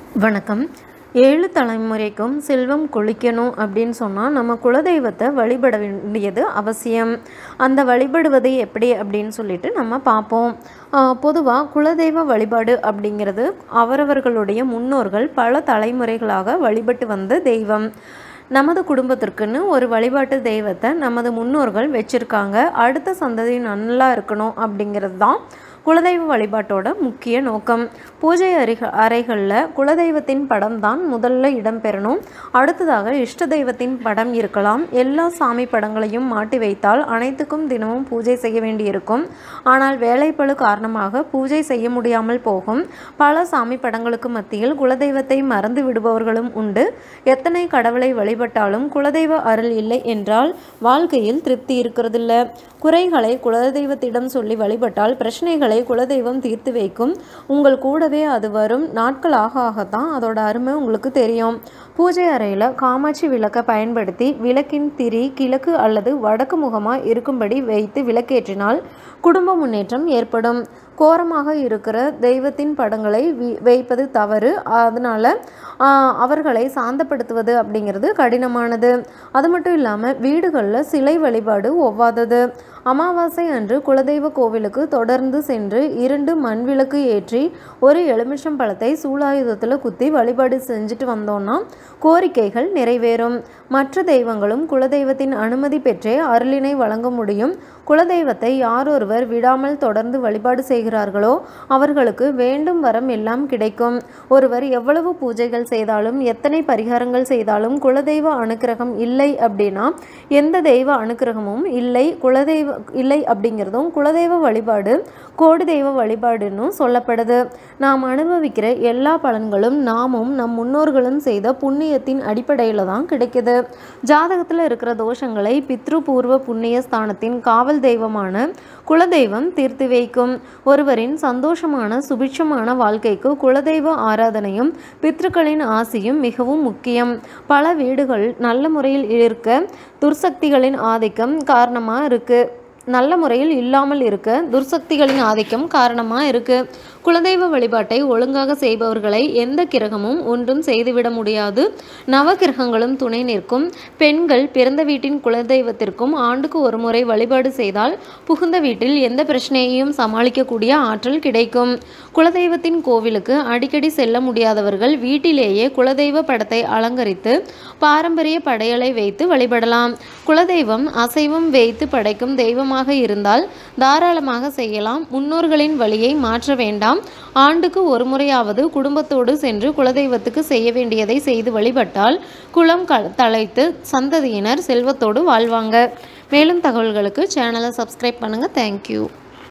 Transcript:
வணக்கம் ஏழு தலைமுறைக்கும் செல்வம் கொழிக்கணும் அப்படின்னு சொன்னால் நம்ம குலதெய்வத்தை வழிபட வேண்டியது அவசியம் அந்த வழிபடுவது எப்படி அப்படின்னு சொல்லிட்டு நம்ம பார்ப்போம் பொதுவாக குலதெய்வ வழிபாடு அப்படிங்கிறது அவரவர்களுடைய முன்னோர்கள் பல தலைமுறைகளாக வழிபட்டு வந்த தெய்வம் நமது குடும்பத்திற்குன்னு ஒரு வழிபாட்டு தெய்வத்தை நமது முன்னோர்கள் வச்சுருக்காங்க அடுத்த சந்ததி நல்லா இருக்கணும் அப்படிங்கிறது தான் குலதெய்வ வழிபாட்டோட முக்கிய நோக்கம் பூஜை அறைக அறைகளில் குலதெய்வத்தின் படம் தான் முதல்ல இடம்பெறணும் அடுத்ததாக இஷ்ட தெய்வத்தின் படம் இருக்கலாம் எல்லா சாமி படங்களையும் மாட்டி வைத்தால் அனைத்துக்கும் தினமும் பூஜை செய்ய வேண்டியிருக்கும் ஆனால் வேலைப்பளு காரணமாக பூஜை செய்ய முடியாமல் போகும் பல சாமி படங்களுக்கு மத்தியில் குலதெய்வத்தை மறந்து விடுபவர்களும் உண்டு எத்தனை கடவுளை வழிபட்டாலும் குலதெய்வ அருள் இல்லை என்றால் வாழ்க்கையில் திருப்தி இருக்கிறதில்ல குறைகளை குலதெய்வத்திடம் சொல்லி வழிபட்டால் பிரச்சனைகளை குலதெய்வம் தீர்த்து வைக்கும் உங்கள் கூடவே அது வரும் நாட்கள் ஆக ஆகத்தான் அதோட அருமை உங்களுக்கு தெரியும் பூஜை அறையில் காமாட்சி விளக்கை பயன்படுத்தி விளக்கின் திரி கிழக்கு அல்லது வடக்கு முகமாக இருக்கும்படி வைத்து விளக்கேற்றினால் குடும்ப முன்னேற்றம் ஏற்படும் கோரமாக இருக்கிற தெய்வத்தின் படங்களை வி வைப்பது தவறு அதனால் அவர்களை சாந்தப்படுத்துவது அப்படிங்கிறது கடினமானது அது மட்டும் இல்லாமல் வீடுகளில் சிலை வழிபாடு ஒவ்வாதது அமாவாசை அன்று குலதெய்வ கோவிலுக்கு தொடர்ந்து சென்று இரண்டு மண் விளக்கு ஏற்றி ஒரு எலுமிச்சம் பழத்தை சூலாயுதத்தில் குத்தி வழிபாடு செஞ்சுட்டு வந்தோம்னா கோரிக்கைகள் நிறைவேறும் மற்ற தெய்வங்களும் குலதெய்வத்தின் அனுமதி பெற்றே அருளினை வழங்க முடியும் குலதெய்வத்தை யாரொருவர் விடாமல் தொடர்ந்து வழிபாடு செய்கிறார்களோ அவர்களுக்கு வேண்டும் வரம் எல்லாம் கிடைக்கும் ஒருவர் எவ்வளவு பூஜைகள் செய்தாலும் எத்தனை பரிகாரங்கள் செய்தாலும் குலதெய்வ அனுக்கிரகம் இல்லை அப்படின்னா எந்த தெய்வ அனுக்கிரகமும் இல்லை குலதெய்வ இல்லை அப்படிங்கிறதும் குலதெய்வ வழிபாடு கோடி தெய்வ வழிபாடுன்னு சொல்லப்படுது நாம் அனுபவிக்கிற எல்லா பலன்களும் நாமும் நம் முன்னோர்களும் செய்த புண்ணியத்தின் அடிப்படையில் தான் கிடைக்குது ஜாதகத்தில் இருக்கிற தோஷங்களை பித்ரு பூர்வ புண்ணிய ஸ்தானத்தின் காவல் தெய்வமான குலதெய்வம் தீர்த்து வைக்கும் ஒருவரின் சந்தோஷமான சுபிட்சமான வாழ்க்கைக்கு குலதெய்வ ஆராதனையும் பித்ருக்களின் ஆசையும் மிகவும் முக்கியம் பல வீடுகள் நல்ல முறையில் இருக்க துர்சக்திகளின் ஆதிக்கம் காரணமாக இருக்குது நல்ல முறையில் இல்லாமல் இருக்க துர்சக்திகளின் ஆதிக்கம் காரணமாக இருக்குது குலதெய்வ வழிபாட்டை ஒழுங்காக செய்பவர்களை எந்த கிரகமும் ஒன்றும் செய்துவிட முடியாது நவ கிரகங்களும் துணை நிற்கும் பெண்கள் பிறந்த வீட்டின் குலதெய்வத்திற்கும் ஆண்டுக்கு ஒரு முறை வழிபாடு செய்தால் புகுந்த வீட்டில் எந்த பிரச்சனையையும் சமாளிக்கக்கூடிய ஆற்றல் கிடைக்கும் குலதெய்வத்தின் கோவிலுக்கு அடிக்கடி செல்ல முடியாதவர்கள் வீட்டிலேயே குலதெய்வ படத்தை அலங்கரித்து பாரம்பரிய படையலை வைத்து வழிபடலாம் குலதெய்வம் அசைவம் வைத்து படைக்கும் தெய்வமாக இருந்தால் தாராளமாக செய்யலாம் முன்னோர்களின் வழியை மாற்ற வேண்டாம் ஆண்டுக்கு ஒரு முறையாவது குடும்பத்தோடு சென்று குலதெய்வத்துக்கு செய்ய வேண்டியதை செய்து வழிபட்டால் குலம் க தலைத்து சந்ததியினர் செல்வத்தோடு வாழ்வாங்க மேலும் தகவல்களுக்கு சேனலை சப்ஸ்கிரைப் பண்ணுங்கள் தேங்க்யூ